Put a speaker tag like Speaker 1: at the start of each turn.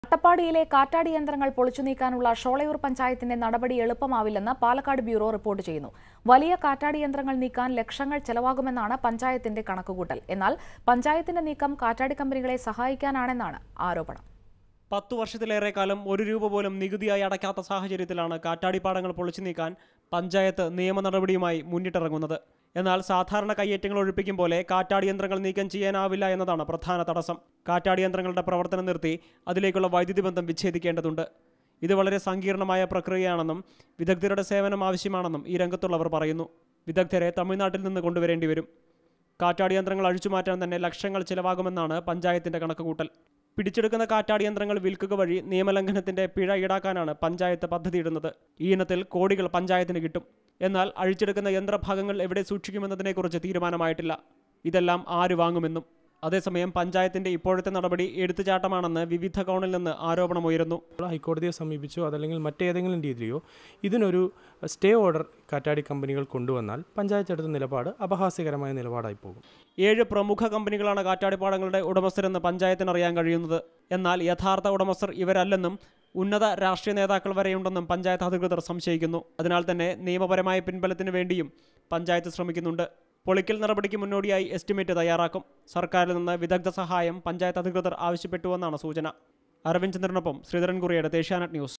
Speaker 1: അട്ടപ്പാടിയിലെ കാറ്റാടി യന്ത്രങ്ങൾ പൊളിച്ചു നീക്കാനുള്ള ഷോളയൂർ പഞ്ചായത്തിന്റെ നടപടി എളുപ്പമാവില്ലെന്ന് പാലക്കാട് ബ്യൂറോ റിപ്പോർട്ട് ചെയ്യുന്നു വലിയ കാറ്റാടി യന്ത്രങ്ങൾ നീക്കാൻ ലക്ഷങ്ങൾ ചെലവാകുമെന്നാണ് പഞ്ചായത്തിന്റെ കണക്കുകൂട്ടൽ എന്നാൽ പഞ്ചായത്തിന്റെ നീക്കം കാറ്റാടി കമ്പനികളെ സഹായിക്കാനാണെന്നാണ് ആരോപണം
Speaker 2: പത്തു വർഷത്തിലേറെ കാലം ഒരു രൂപ പോലും നികുതിയായി അടയ്ക്കാത്ത സാഹചര്യത്തിലാണ് കാറ്റാടിപ്പാടങ്ങൾ പൊളിച്ചു നീക്കാൻ പഞ്ചായത്ത് നിയമ നടപടിയുമായി മുന്നിട്ടിറങ്ങുന്നത് എന്നാൽ സാധാരണ കയ്യേറ്റങ്ങൾ ഒഴിപ്പിക്കും പോലെ കാറ്റാടി യന്ത്രങ്ങൾ നീക്കം ചെയ്യാനാവില്ല എന്നതാണ് പ്രധാന തടസ്സം കാറ്റാടി യന്ത്രങ്ങളുടെ പ്രവർത്തനം നിർത്തി അതിലേക്കുള്ള വൈദ്യുതി ബന്ധം വിച്ഛേദിക്കേണ്ടതുണ്ട് ഇത് വളരെ സങ്കീർണമായ പ്രക്രിയയാണെന്നും വിദഗ്ധരുടെ സേവനം ആവശ്യമാണെന്നും ഈ രംഗത്തുള്ളവർ പറയുന്നു വിദഗ്ധരെ തമിഴ്നാട്ടിൽ നിന്ന് കൊണ്ടുവരേണ്ടി വരും കാറ്റാടി യന്ത്രങ്ങൾ അഴിച്ചുമാറ്റാൻ തന്നെ ലക്ഷങ്ങൾ ചിലവാകുമെന്നാണ് പഞ്ചായത്തിന്റെ കണക്കുകൂട്ടൽ പിടിച്ചെടുക്കുന്ന കാറ്റാടി യന്ത്രങ്ങൾ വിൽക്കുക വഴി നിയമലംഘനത്തിന്റെ പിഴ ഈടാക്കാനാണ് പഞ്ചായത്ത് പദ്ധതിയിടുന്നത് ഈ ഇനത്തിൽ കോടികൾ പഞ്ചായത്തിന് കിട്ടും എന്നാൽ അഴിച്ചെടുക്കുന്ന യന്ത്രഭാഗങ്ങൾ എവിടെ സൂക്ഷിക്കുമെന്നതിനെക്കുറിച്ച് തീരുമാനമായിട്ടില്ല ഇതെല്ലാം ആര് വാങ്ങുമെന്നും അതേസമയം പഞ്ചായത്തിന്റെ ഇപ്പോഴത്തെ നടപടി എടുത്തുചാട്ടമാണെന്ന് വിവിധ കോണിൽ നിന്ന് ആരോപണമുയരുന്നു
Speaker 3: ഹൈക്കോടതിയെ സമീപിച്ചോ അതല്ലെങ്കിൽ മറ്റേതെങ്കിലും രീതിയിലോ ഇതിനൊരു സ്റ്റേ ഓർഡർ കാറ്റാടി കമ്പനികൾ കൊണ്ടുവന്നാൽ പഞ്ചായത്ത് എടുത്ത നിലപാട് അപഹാസ്യകരമായ നിലപാടായി പോകും
Speaker 2: ഏഴ് പ്രമുഖ കമ്പനികളാണ് കാറ്റാടിപ്പാടങ്ങളുടെ ഉടമസ്ഥരെന്ന് പഞ്ചായത്തിന് അറിയാൻ കഴിയുന്നത് എന്നാൽ യഥാർത്ഥ ഉടമസ്ഥർ ഇവരല്ലെന്നും ഉന്നത രാഷ്ട്രീയ നേതാക്കൾ വരെയുണ്ടെന്നും പഞ്ചായത്ത് അധികൃതർ സംശയിക്കുന്നു അതിനാൽ തന്നെ നിയമപരമായ പിൻബലത്തിന് വേണ്ടിയും പഞ്ചായത്ത് ശ്രമിക്കുന്നുണ്ട് പൊളിക്കൽ നടപടിക്ക് മുന്നോടിയായി എസ്റ്റിമേറ്റ് തയ്യാറാക്കും സർക്കാരിൽ നിന്ന് വിദഗ്ധ സഹായം പഞ്ചായത്ത് അധികൃതർ ആവശ്യപ്പെട്ടുവെന്നാണ് സൂചന അരവിന്ദ് ചന്ദ്രനൊപ്പം ശ്രീധരൻ കുറിയുടെ ഏഷ്യാനെറ്റ് ന്യൂസ്